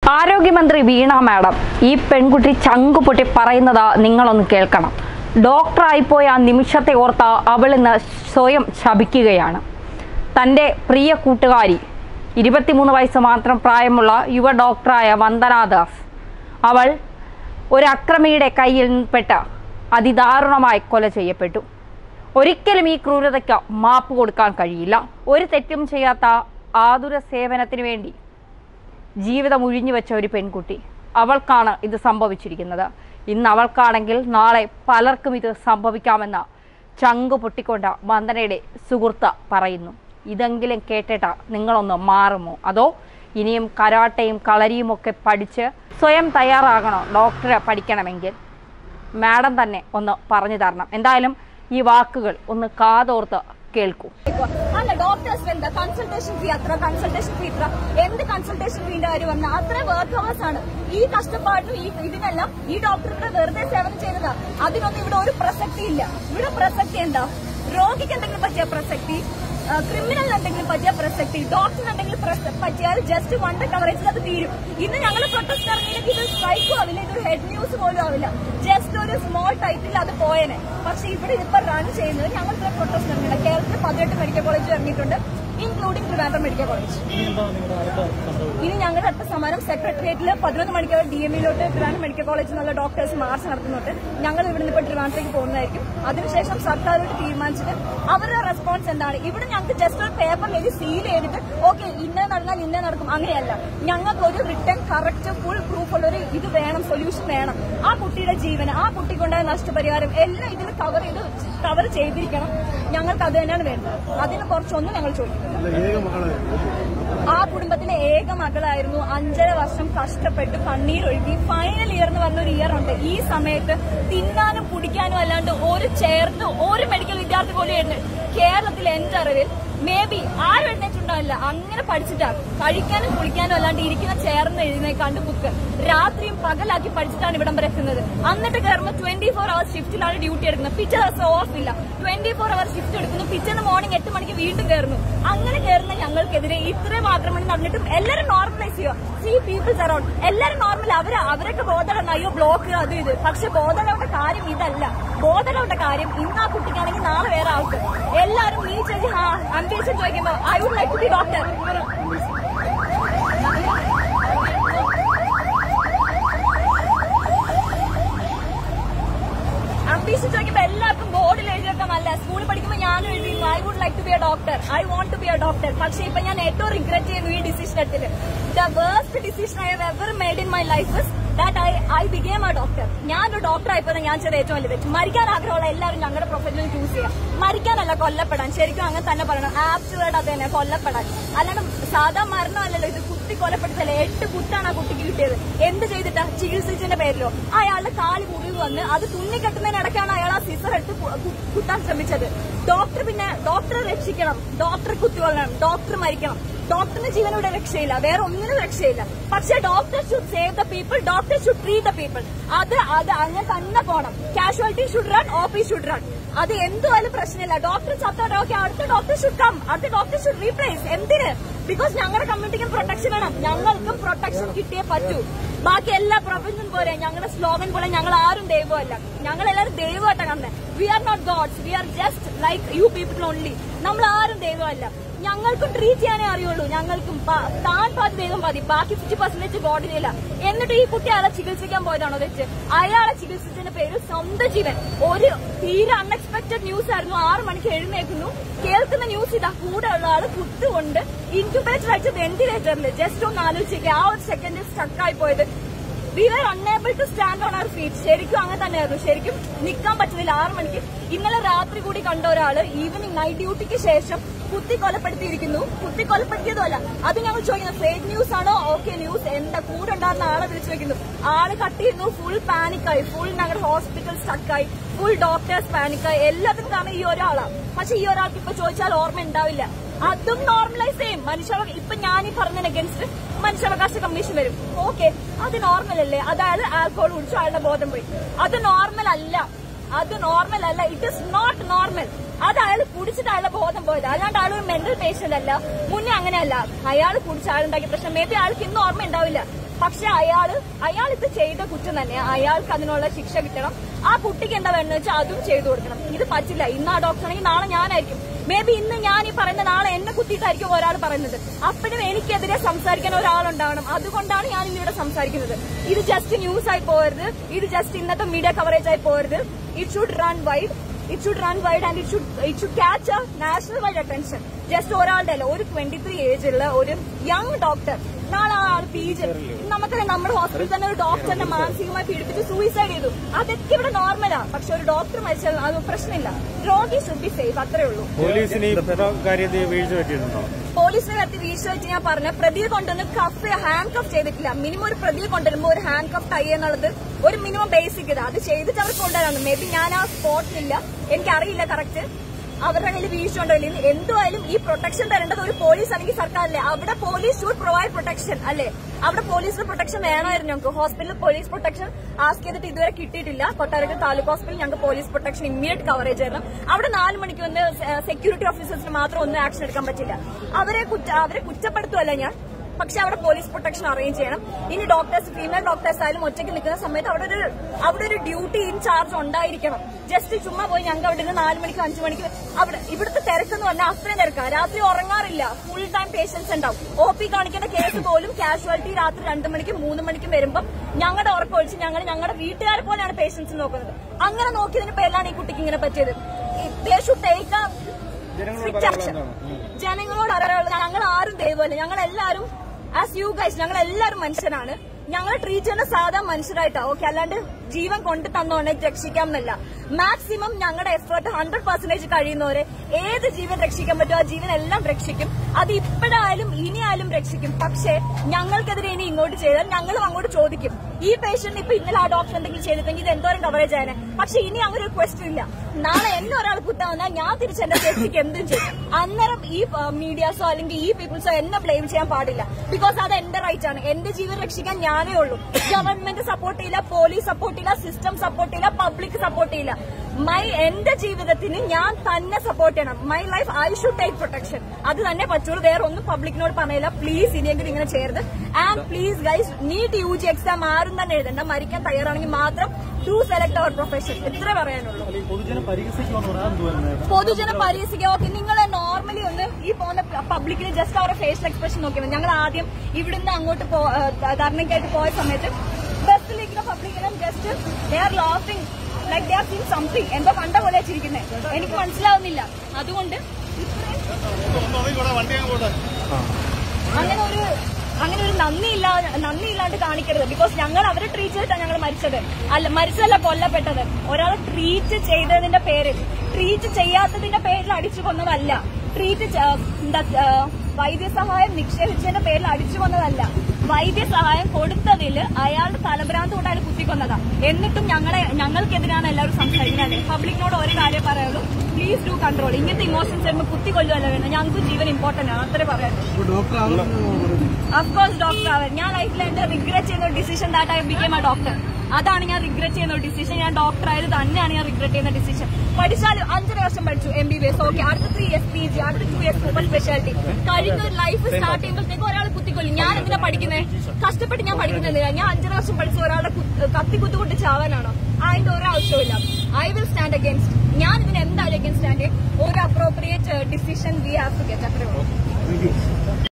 ആരോഗ്യമന്ത്രി വീണ മാഡം ഈ പെൺകുട്ടി ചങ്കുപൊട്ടി പറയുന്നത് നിങ്ങളൊന്ന് കേൾക്കണം ഡോക്ടറായിപ്പോയ ആ നിമിഷത്തെ ഓർത്ത് അവൾ ഇന്ന് സ്വയം ശപിക്കുകയാണ് തൻ്റെ പ്രിയ കൂട്ടുകാരി ഇരുപത്തിമൂന്ന് വയസ്സ് മാത്രം പ്രായമുള്ള യുവ ഡോക്ടറായ വന്ദനാ ദാസ് അവൾ ഒരു അക്രമിയുടെ കയ്യിൽ പെട്ട് അതിദാരുണമായി കൊല ചെയ്യപ്പെട്ടു ഒരിക്കലും ഈ ക്രൂരതയ്ക്ക് മാപ്പ് കൊടുക്കാൻ കഴിയില്ല ഒരു തെറ്റും ചെയ്യാത്ത ആതുര സേവനത്തിന് വേണ്ടി ജീവിതം ഒഴിഞ്ഞു വെച്ച ഒരു പെൺകുട്ടി അവൾക്കാണ് ഇത് സംഭവിച്ചിരിക്കുന്നത് ഇന്ന് അവൾക്കാണെങ്കിൽ നാളെ പലർക്കും ഇത് സംഭവിക്കാമെന്ന് ചങ്കു പൊട്ടിക്കൊണ്ട് വന്ദനയുടെ സുഹൃത്ത് പറയുന്നു ഇതെങ്കിലും കേട്ടിട്ട് നിങ്ങളൊന്ന് മാറുമോ അതോ ഇനിയും കരാട്ടയും കളരിയും ഒക്കെ പഠിച്ച് സ്വയം തയ്യാറാകണോ ഡോക്ടറെ പഠിക്കണമെങ്കിൽ മാഡം തന്നെ ഒന്ന് പറഞ്ഞു തരണം എന്തായാലും ഈ വാക്കുകൾ ഒന്ന് കാതോർത്ത് കേൾക്കൂ അല്ല ഡോക്ടേഴ്സ് എന്താ കൺസൾട്ടേഷൻ ഫീ അത്ര കൺസൾട്ടേഷൻ ഫീ ഇത്ര എന്ത് കൺസൾട്ടേഷൻ ഫീന്റെ കാര്യം വന്ന അത്ര വർക്ക് അവേഴ്സ് ആണ് ഈ കഷ്ടപ്പാടിനും ഈ ഇതിനെല്ലാം ഈ ഡോക്ടർ ഇവിടെ വെറുതെ സേവനം ചെയ്യുന്നതാ അതിനൊന്നും ഇവിടെ ഒരു പ്രസക്തി ഇല്ല ഇവിടെ പ്രസക്തി എന്താ രോഗിക്ക് എന്തെങ്കിലും പറ്റിയ പ്രസക്തി ക്രിമിനൽ എന്തെങ്കിലും പറ്റിയ പ്രസക്തി ഡോക്ടറിന് എന്തെങ്കിലും പ്രസ- പറ്റിയാൽ ജസ്റ്റ് വൺ ഡേ കവറേജിൽ അത് തീരും ഇന്ന് ഞങ്ങൾ പ്രൊട്ടസ്റ്റ് ഇറങ്ങിയെങ്കിൽ ഇത് സ്ട്രൈക്കും ആവില്ല ഇതൊരു ഹെഡ് ന്യൂസ് പോലും ആവില്ല ജസ്റ്റ് ഒരു സ്മോൾ ടൈറ്റിൽ അത് പോയേനെ പക്ഷെ ഇവിടെ ഇപ്പൊ റൺ ചെയ്യുന്നത് ഞങ്ങൾ ഇവിടെ പ്രൊട്ടസ്റ്റ് ഇറങ്ങിയില്ല കേരളത്തിൽ പതിനെട്ട് മെഡിക്കൽ കോളേജ് ഇറങ്ങിയിട്ടുണ്ട് ഇൻക്ലൂഡിംഗ് ട്രിവാൻഡ്രം മെഡിക്കൽ കോളേജ് ഇനി ഞങ്ങളുടെ അടുത്ത സമരം സെക്രട്ടേറിയറ്റിൽ പതിനൊന്ന് മണിക്കൂർ ഡി എം ഇയിലോട്ട് ട്രിവാൻഡ്രം മെഡിക്കൽ കോളേജിൽ നിന്നുള്ള ഡോക്ടേഴ്സ് മാർച്ച് നടത്തുന്നുണ്ട് ഞങ്ങൾ ഇവിടുന്ന് ഇപ്പോൾ ട്രിവാൻഡ്രത്തേക്ക് പോകുന്നതായിരിക്കും അതിനുശേഷം സർക്കാരോട് തീരുമാനിച്ചിട്ട് അവരുടെ റെസ്പോൺസ് എന്താണ് ഇവിടെ ഞങ്ങൾക്ക് ജസ്റ്റ് ഒരു പേപ്പറിൽ എഴുതി സീൽ ചെയ്തിട്ട് ഓക്കെ ഇന്ന നടന്നാൽ ഇന്ന നടക്കും അങ്ങനെയല്ല ഞങ്ങൾക്ക് ഒരു റിട്ടേൺ കറക്റ്റ് ഫുൾ പ്രൂഫ് ഉള്ള ഒരു ഇത് വേണം സൊല്യൂഷൻ വേണം ആ കുട്ടിയുടെ ജീവന് ആ കുട്ടിക്കുണ്ടായ നഷ്ടപരിഹാരം എല്ലാം ഇതിൽ കവർ ചെയ്ത് കവർ ചെയ്തിരിക്കണം ഞങ്ങൾക്ക് അത് തന്നെയാണ് വേണ്ടത് അതിന് കുറച്ചൊന്നും ഞങ്ങൾ ചോദിക്കുന്നില്ല ആ കുടുംബത്തിലെ ഏക മകളായിരുന്നു അഞ്ചര വർഷം കഷ്ടപ്പെട്ട് കണ്ണീരൊഴുകി ഫൈനൽ ഇയർ എന്ന് പറഞ്ഞ ഒരു ഇയർ ഉണ്ട് ഈ സമയത്ത് തിന്നാനും കുടിക്കാനും അല്ലാണ്ട് ഒരു ചേർത്ത് ഒരു മെഡിക്കൽ വിദ്യാർത്ഥി പോലും എഴുന്ന കേരളത്തിൽ എന്റെ അറിവിൽ മേ ബി ആരും എഴുന്നേറ്റുണ്ടാവില്ല അങ്ങനെ പഠിച്ചിട്ടാണ് കഴിക്കാനും കുളിക്കാനും അല്ലാണ്ട് ഇരിക്കുന്ന ചേർന്ന് എഴുന്നേക്കാണ്ട് ബുക്ക് രാത്രിയും പകലാക്കി പഠിച്ചിട്ടാണ് ഇവിടം വരെ എത്തുന്നത് എന്നിട്ട് കയറുമ്പോൾ ട്വന്റി ഫോർ അവേഴ്സ് ഷിഫ്റ്റിലാണ് ഡ്യൂട്ടി എടുക്കുന്നത് പിറ്റേ ദിവസം ഓഫ് ഇല്ല ട്വന്റി ഫോർ അവർ ഷിഫ്റ്റ് എടുക്കുന്നു പിറ്റേന്ന് മോർണിംഗ് എട്ട് മണിക്ക് വീണ്ടും കയറുന്നു അങ്ങനെ കയറുന്ന ഞങ്ങൾക്കെതിരെ ഇത്രയും ആക്രമണം നടന്നിട്ടും എല്ലാരും നോർമലൈസ് ചെയ്യുക സീ പീപ്പിൾസ് അറൌണ്ട് എല്ലാരും നോർമൽ അവര് അവരൊക്കെ ബോധമാണ് അയ്യോ ബ്ലോക്ക് അത് ഇത് പക്ഷെ ബോധനയുടെ കാര്യം ഇതല്ല ബോധനയുടെ കാര്യം ഇന്ന് ആ കുട്ടിക്കാണെങ്കിൽ നാളെ വേറെ ആൾക്ക് എല്ലാരും നീ ചേച്ചി അംബീഷൻ ചോദിക്കുമ്പോ I would like to be doctor ambition ചോദിക്കുമ്പോ എല്ലാവർക്കും ബോർഡിൽ എഴുതി വെക്കാൻ നല്ല സ്കൂളിൽ പഠിക്കുമ്പോൾ ഞാനും എഴുതി I would like to be a doctor I want to be a doctor പക്ഷെ ഇപ്പൊ ഞാൻ ഏറ്റവും റിഗ്രറ്റ് ചെയ്യുന്നു ഈ ഡിസിഷൻ എടുത്തിട്ട് the worst decision I have ever made in my life that I I became a doctor ഞാനൊരു doctor ആയപ്പോൾ ഞാൻ ചെയ്ത ഏറ്റവും വലിയ തെറ്റ് മരിക്കാൻ ആഗ്രഹമുള്ള എല്ലാവരും ഞങ്ങളുടെ പ്രൊഫഷനിൽ ചൂസ് ചെയ്യാം മരിക്കാനല്ല കൊല്ലപ്പെടാൻ ശരിക്കും അങ്ങനെ തന്നെ പറയണം ആപ്റ്റ് വേർഡ് അത് തന്നെ കൊല്ലപ്പെടാൻ അല്ലാണ്ട് സാധാ മരണമല്ലല്ലോ ഇത് കുത്തി കൊലപ്പെടുത്തല്ലേ എട്ട് കുത്താണ് ആ കുട്ടിക്ക് കിട്ടിയത് എന്ത് ചെയ്തിട്ടാ ചികിത്സിച്ചതിന്റെ പേരിലോ അയാളുടെ കാല് മുറിവ് വന്ന് അത് തുന്നിക്കെട്ടുന്നതിനിടയ്ക്കാണ് അയാൾ ആ സിസർ എടുത്ത് കു- കു- കുത്താൻ ശ്രമിച്ചത് ഡോക്ടർ പിന്നെ ഡോക്ടറെ രക്ഷിക്കണം ഡോക്ടറെ കുത്തിക്കൊള്ളണം ഡോക്ടർ മരിക്കണം ഡോക്ടറിന് ജീവനോടെ രക്ഷയില്ല വേറെ ഒന്നിനും രക്ഷയില്ല പക്ഷെ doctor should save the people doctor should treat the people അത് അത് അങ്ങനെ തന്നെ പോണം casualty should run O P should run അത് എന്തുമായാലും പ്രശ്നമില്ല ഡോക്ടർ ചത്തോട്ടെ ഓക്കെ അടുത്ത ഡോക്ടർ ഷുഡ് കം അടുത്ത ഡോക്ടർ ഷുഡ് റീപ്ലേസ് എന്തിന് ബിക്കോസ് ഞങ്ങളുടെ കമ്മ്യൂണിറ്റിക്കും പ്രൊട്ടക്ഷൻ വേണം ഞങ്ങൾക്കും പ്രൊട്ടക്ഷൻ കിട്ടിയേ പറ്റൂ ബാക്കി എല്ലാ പ്രൊഫഷനും പോലെ ഞങ്ങളുടെ സ്ലോഗൻ പോലെ ഞങ്ങൾ ആരും ദൈവമല്ല ഞങ്ങൾ എല്ലാവരും ദൈവമായിട്ടാ കണ്ടത് we are not gods we are just like you people only നമ്മൾ ആരും ദൈവമല്ല ഞങ്ങൾക്കും ട്രീറ്റ് ചെയ്യാനേ അറിയുള്ളൂ ഞങ്ങൾക്കും പ- താൻ പാതി ദൈവം പാതി ബാക്കി ഫിഫ്റ്റി പെർസെന്റേജ് ബോഡിയിലില്ല എന്നിട്ട് ഈ കുട്ടി അയാളെ ചികിത്സിക്കാൻ പോയതാണോ തെറ്റ് അയാളെ ചികിത്സിച്ചതിന്റെ പേര് സ്വന്തം ജീവൻ ഒരു തീരെ അൺഎക്സ്പെക്ടഡ് ന്യൂസ് ആയിരുന്നു ആറ് മണിക്ക് എഴുന്നേക്കുന്നു കേൾക്കുന്ന ന്യൂസ് ഇതാ കൂടെ ഉള്ള ആള് കുത്തുകൊണ്ട് ഇൻക്യുബേറ്റർ അടിച്ച് വെന്റിലേറ്ററിൽ ജസ്റ്റ് ഒന്ന് ആലോചിക്കുക ആ ഒരു സെക്കൻഡിൽ സ്റ്റക്കായി പോയത് we are unable to stand on our feet ശരിക്കും അങ്ങനെ തന്നെയായിരുന്നു ശരിക്കും നിൽക്കാൻ പറ്റുന്നില്ല ആറ് മണിക്ക് ഇന്നലെ രാത്രി കൂടി കണ്ട ഒരാള് ഈവനിങ് നൈറ്റ് ഡ്യൂട്ടിക്ക് ശേഷം കുത്തി കൊലപ്പെടുത്തിയിരിക്കുന്നു കുത്തി കൊലപ്പെടുത്തിയതുമല്ല അത് ഞങ്ങൾ ചോദിക്കുന്നത് ഫേക്ക് ന്യൂസ് ആണോ ഓക്കെ ന്യൂസ് എന്താ കൂടെ ഉണ്ടായിരുന്ന ആളെ വിളിച്ചു വെക്കുന്നു ആള് കട്ടിയിരുന്നു ഫുൾ പാനിക്കായി ഫുൾ ഞങ്ങളുടെ ഹോസ്പിറ്റൽ സ്റ്റക്കായി ഫുൾ ഡോക്ടേഴ്സ് പാനിക്കായി എല്ലാത്തിനും കാരണം ഈ ഒരാളാണ് പക്ഷെ ഈ ഒരാൾക്ക് ഇപ്പൊ ചോദിച്ചാൽ ഓർമ്മ ഉണ്ടാവില്ല അതും നോർമലൈസ് ചെയ്യും മനുഷ്യാവകാശ ഇപ്പൊ ഞാൻ ഈ പറഞ്ഞതിന് അഗൻസ്റ്റ് മനുഷ്യാവകാശ കമ്മീഷൻ വരും ഓക്കെ അത് നോർമൽ അല്ലേ അതായത് ആൽക്കോൾ കുടിച്ചു അയാളുടെ ബോധം പോയി അത് നോർമൽ അല്ല അത് നോർമൽ അല്ല ഇറ്റ് ഇസ് നോട്ട് നോർമൽ അത് അയാൾ കുടിച്ചിട്ട് അയാളുടെ ബോധം പോയത് അല്ലാണ്ട് അയാൾ ഒരു മെന്റൽ പേഷ്യന്റ് അല്ല മുന്നേ അങ്ങനെയല്ല അയാൾ കുടിച്ച് അയാളുണ്ടാക്കിയ പ്രശ്നം മേ ബി അയാൾക്ക് ഇന്നും ഓർമ്മ ഉണ്ടാവില്ല പക്ഷെ അയാള് അയാൾ ഇത് ചെയ്ത കുറ്റം തന്നെ അയാൾക്ക് അതിനുള്ള ശിക്ഷ കിട്ടണം ആ കുട്ടിക്ക് എന്താ വേണമെന്ന് വെച്ചാൽ അതും ചെയ്തു കൊടുക്കണം ഇത് പറ്റില്ല ഇന്ന് ആ ഡോക്ടറാണെങ്കിൽ നാളെ ഞാനായിരിക്കും മേ ബി ഇന്ന് ഞാൻ ഈ പറയുന്ന നാളെ എന്നെ കുത്തിയിട്ടായിരിക്കും ഒരാൾ പറയുന്നത് അപ്പോഴും എനിക്കെതിരെ സംസാരിക്കാൻ ഒരാളുണ്ടാവണം അതുകൊണ്ടാണ് ഞാൻ ഇന്നിവിടെ സംസാരിക്കുന്നത് ഇത് ജസ്റ്റ് ന്യൂസ് ആയി പോകരുത് ഇത് ജസ്റ്റ് ഇന്നത്തെ മീഡിയ കവറേജ് ആയി പോകരുത് it should run wide it should run wide and it should it should catch a national wide attention just ഒരാളുടെ അല്ല ഒരു ട്വന്റി ത്രീ ഏജ് ഉള്ള ഒരു യങ് ഡോക്ടർ നാളെ ആ ആൾ പി ജി നമുക്കറിയാം നമ്മുടെ ഹോസ്പിറ്റലിൽ തന്നെ ഒരു ഡോക്ടറിനെ മാനസികമായി പീഡിപ്പിച്ച് സൂയിസൈഡ് ചെയ്തു അതൊക്കെ ഇവിടെ നോർമലാ പക്ഷെ ഒരു ഡോക്ടർ മരിച്ചാൽ അത് പ്രശ്നമില്ല രോഗി ഷുഡ് ബി സേഫ് അത്രേ ഉള്ളൂ പോലീസിന് ഈ കാര്യത്തിൽ വീഴ്ച പറ്റിയിട്ടുണ്ടോ പോലീസിനെ കത്തി വീഴ്ച വെച്ച് ഞാൻ പറഞ്ഞ പ്രതിയെ കൊണ്ടുവന്ന് കഫ് ഹാൻഡ് കഫ് ചെയ്തിട്ടില്ല മിനിമം ഒരു പ്രതിയെ കൊണ്ടുവരുമ്പോൾ ഒരു ഹാൻഡ് കഫ് ടൈ എന്നുള്ളത് ഒരു മിനിമം ബേസിക് ഇത് അത് ചെയ്തിട്ട് അവർ കൊണ്ടുവരാണ് മേ ബി ഞാൻ ആ സ്പോട്ടിലില്ല എനിക്കറിയില്ല കറക്റ്റ് അവരുടെ കയ്യിൽ വീഴ്ച ഉണ്ടോ ഇല്ലെങ്കിൽ എന്തുമായാലും ഈ പ്രൊട്ടക്ഷൻ തരേണ്ടത് ഒരു പോലീസ് അല്ലെങ്കിൽ സർക്കാരല്ലേ അവിടെ പോലീസ് ഷുഡ് പ്രൊവൈഡ് പ്രൊട്ടക്ഷൻ അല്ലേ അവിടെ പോലീസിന് പ്രൊട്ടക്ഷൻ വേണമായിരുന്നു ഞങ്ങൾക്ക് ഹോസ്പിറ്റലിൽ പോലീസ് പ്രൊട്ടക്ഷൻ ആസ്ക് ചെയ്തിട്ട് ഇതുവരെ കിട്ടിയിട്ടില്ല കൊട്ടാരക്കര താലൂക്ക് ഹോസ്പിറ്റലിൽ ഞങ്ങൾക്ക് പോലീസ് പ്രൊട്ടക്ഷൻ ഇമ്മീഡിയറ്റ് കവറേജ് ആയിരുന്നു അവിടെ നാല് മണിക്ക് വന്ന് സെക്യൂരിറ്റി ഓഫീസേഴ്സിന് മാത്രം ഒന്നും ആക്ഷൻ എടുക്കാൻ പറ്റില്ല അവരെ കുറ്റ അവരെ കുറ്റപ്പെടുത്തുമല്ല ഞാൻ പക്ഷെ അവിടെ പോലീസ് പ്രൊട്ടക്ഷൻ അറേഞ്ച് ചെയ്യണം ഇനി ഡോക്ടേഴ്സ് ഫീമെയിൽ ഡോക്ടേഴ്സ് ആയാലും ഒറ്റയ്ക്ക് നിൽക്കുന്ന സമയത്ത് അവിടെ ഒരു അവിടെ ഒരു ഡ്യൂട്ടി ഇൻചാർജ് ഉണ്ടായിരിക്കണം ജസ്റ്റ് ചുമ്മാ പോയി ഞങ്ങൾക്ക് അവിടെ നിന്ന് നാല് മണിക്ക് അഞ്ചു മണിക്ക് അവിടെ ഇവിടുത്തെ തിരക്കെന്ന് പറഞ്ഞാൽ അത്രയും തിരക്കാണ് രാത്രി ഉറങ്ങാറില്ല ഫുൾ ടൈം പേഷ്യൻസ് ഉണ്ടാവും ഒ പി കാണിക്കുന്ന കേസ് പോലും കാഷ്വാലിറ്റി രാത്രി രണ്ടു മണിക്കും മൂന്ന് മണിക്കും വരുമ്പം ഞങ്ങളുടെ ഉറക്കം ഒഴിച്ച് ഞങ്ങൾ ഞങ്ങളുടെ വീട്ടുകാരെ പോലെയാണ് പേഷ്യൻസ് നോക്കുന്നത് അങ്ങനെ നോക്കിയതിന് പേരിലാണ് ഈ കുട്ടിക്ക് ഇങ്ങനെ പറ്റിയത് they should take strict action ജനങ്ങളോട് അറിയാനുള്ളത് ഞങ്ങൾ ആരും ദൈവമല്ല ഞങ്ങൾ എല്ലാവരും ആസ് യു ഗൈസ് ഞങ്ങൾ എല്ലാവരും മനുഷ്യരാണ് ഞങ്ങൾ ട്രീറ്റ് ചെയ്യുന്ന സാധാ മനുഷ്യരായിട്ടാ ഓക്കെ അല്ലാണ്ട് ജീവൻ കൊണ്ടു തന്നോണെ രക്ഷിക്കാം എന്നല്ല മാക്സിമം ഞങ്ങളുടെ എഫേർട്ട് ഹൺഡ്രഡ് പെർസെന്റേജ് കഴിയുന്നവരെ ഏത് ജീവൻ രക്ഷിക്കാൻ പറ്റുമോ ആ ജീവൻ എല്ലാം രക്ഷിക്കും അത് ഇപ്പോഴായാലും ഇനിയായാലും രക്ഷിക്കും പക്ഷേ ഞങ്ങൾക്കെതിരെ ഇനി ഇങ്ങോട്ട് ചെയ്താൽ ഞങ്ങളും അങ്ങോട്ട് ചോദിക്കും ഈ പേഷ്യന്റ് ഇപ്പൊ ഇന്നലെ ആ ഡോക്ടർ എന്തെങ്കിലും ചെയ്തിട്ടെങ്കിൽ ഇത് എന്തോരം കവറേജ് ആയനെ പക്ഷെ ഇനി അങ്ങനെ ഒരു ക്വസ്റ്റ്യൻ ഇല്ല നാളെ എന്നെ ഒരാൾ കുത്താൻ വന്നാൽ ഞാൻ തിരിച്ച് എന്റെ സേഫ്റ്റിക്ക് എന്തും ചെയ്യും അന്നേരം ഈ മീഡിയാസോ അല്ലെങ്കിൽ ഈ പീപ്പിൾസോ എന്നെ ബ്ലെയിം ചെയ്യാൻ പാടില്ല ബിക്കോസ് അത് എന്റെ റൈറ്റ് ആണ് എന്റെ ജീവൻ രക്ഷിക്കാൻ ഞാനേ ഉള്ളൂ ഗവൺമെന്റ് സപ്പോർട്ട് ചെയ്യില്ല പോലീസ് സപ്പോർട്ട് ചെയ്യില്ല സിസ്റ്റം സപ്പോർട്ട് ചെയ്യില്ല പബ്ലിക് സപ്പോർട്ട് ചെയ്യില്ല മൈ എന്റെ ജീവിതത്തിന് ഞാൻ തന്നെ സപ്പോർട്ട് ചെയ്യണം my life I should take protection അത് തന്നെ പറ്റുള്ളൂ വേറെ ഒന്നും പബ്ലിക്കിനോട് പറയില്ല പ്ലീസ് ഇനിയെങ്കിലും ഇങ്ങനെ ചെയ്യരുത് and please guys NEET U G exam ആരും തന്നെ എഴുതണ്ട മരിക്കാൻ തയ്യാറാണെങ്കിൽ മാത്രം ടു സെലക്ട് അവർ പ്രൊഫഷൻ ഇത്രേ പറയാനുള്ളൂ പൊതുജന പരിഹസിക്കുമെന്ന് പറയാൻ തോന്നുന്നത് പൊതുജനം പരിഹസിക്കുക ഓക്കെ നിങ്ങൾ നോർമലി ഒന്ന് ഈ പോകുന്ന പബ്ലിക്കിന് ജസ്റ്റ് അവരുടെ ഫേഷ്യൽ എക്സ്പ്രഷൻ നോക്കിയാൽ മതി. ഞങ്ങൾ ആദ്യം ഇവിടുന്ന് അങ്ങോട്ട് പോ- ഏഹ് ധർണയ്ക്കായിട്ട് പോയ സമയത്ത് ബസ്സിലിരിക്കുന്ന പബ്ലിക്കിനും just they are laughing like they are seen something എന്തോ കണ്ട പോലെ ചിരിക്കുന്നത് എനിക്ക് മനസ്സിലാവുന്നില്ല അതുകൊണ്ട് അങ്ങനെ ഒരു അങ്ങനെ ഒരു നന്ദിയില്ലാ നന്ദിയില്ലാണ്ട് കാണിക്കരുത് ബിക്കോസ് ഞങ്ങൾ അവരെ ട്രീറ്റ് ചെയ്തിട്ടാണ് ഞങ്ങൾ മരിച്ചത് അല്ല മരിച്ചതല്ല കൊല്ലപ്പെട്ടത് ഒരാളെ ട്രീറ്റ് ചെയ്തതിന്റെ പേരിൽ ട്രീറ്റ് ചെയ്യാത്തതിന്റെ പേരിൽ അടിച്ചു കൊന്നതല്ല ട്രീറ്റ് എന്താ ആ, വൈദ്യസഹായം നിക്ഷേപിച്ചതിന്റെ പേരിൽ അടിച്ചു കൊന്നതല്ല വൈദ്യസഹായം കൊടുത്തതിൽ അയാളുടെ തലഭ്രാന്ത് കൊണ്ട് അയാൾ കുത്തിക്കൊന്നതാ എന്നിട്ടും ഞങ്ങളെ ഞങ്ങൾക്കെതിരാണ് എല്ലാവരും സംസാരിക്കുന്നത് പബ്ലിക്കിനോട് ഒരു കാര്യം പറയുള്ളൂ പ്ലീസ് ഡു കൺട്രോൾ ഇങ്ങനത്തെ ഇമോഷൻസ് വരുമ്പോൾ കുത്തിക്കൊല്ലുകയല്ല വേണം ഞങ്ങൾക്ക് ജീവൻ ഇമ്പോർട്ടന്റ് ആണ് അത്രേ പറയാനുള്ളൂ അഫ്കോഴ്സ് ഡോക്ടർ ആവാൻ ഞാൻ ലൈഫിൽ എന്റെ റിഗ്രറ്റ് ചെയ്യുന്ന decision that I became a doctor അതാണ് ഞാൻ റിഗ്രറ്റ് ചെയ്യുന്ന ഡിസിഷൻ ഞാൻ ഡോക്ടർ ആയത് തന്നെയാണ് ഞാൻ റിഗ്രറ്റ് ചെയ്യുന്ന ഡിസിഷൻ പഠിച്ചാൽ അഞ്ചര വർഷം പഠിച്ചു M B B S okay അടുത്ത ത്രീ ഇയർസ് പി ജി അടുത്ത ടു ഇയർസ് സൂപ്പർ സ്പെഷ്യാലിറ്റി കഴിഞ്ഞ ഒരു ലൈഫ് സ്റ്റാർട്ട് ചെയ്യുമ്പോഴത്തേക്ക് ഒരാൾ കുത്തിക്കൊല്ലും ഞാൻ എന്തിനാ പഠിക്കുന്നത് കഷ്ടപ്പെട്ട് ഞാൻ പഠിക്കുന്നില്ല ഞാൻ അഞ്ചര വർഷം പഠിച്ച ഒരാളുടെ കു- കത്തി കുത്തുകൊണ്ട് ചാവാനാണോ അതിന്റെ ഒരു ആവശ്യമില്ല ഐ വിൽ സ്റ്റാൻഡ് അഗേൻസ്റ്റ് ഞാൻ ഇതിന് എന്തായാലും അഗേൻസ്റ്റ് സ്റ്റാൻഡ് ഒരു appropriate decision we have to get അത്രേ ഉള്ളൂ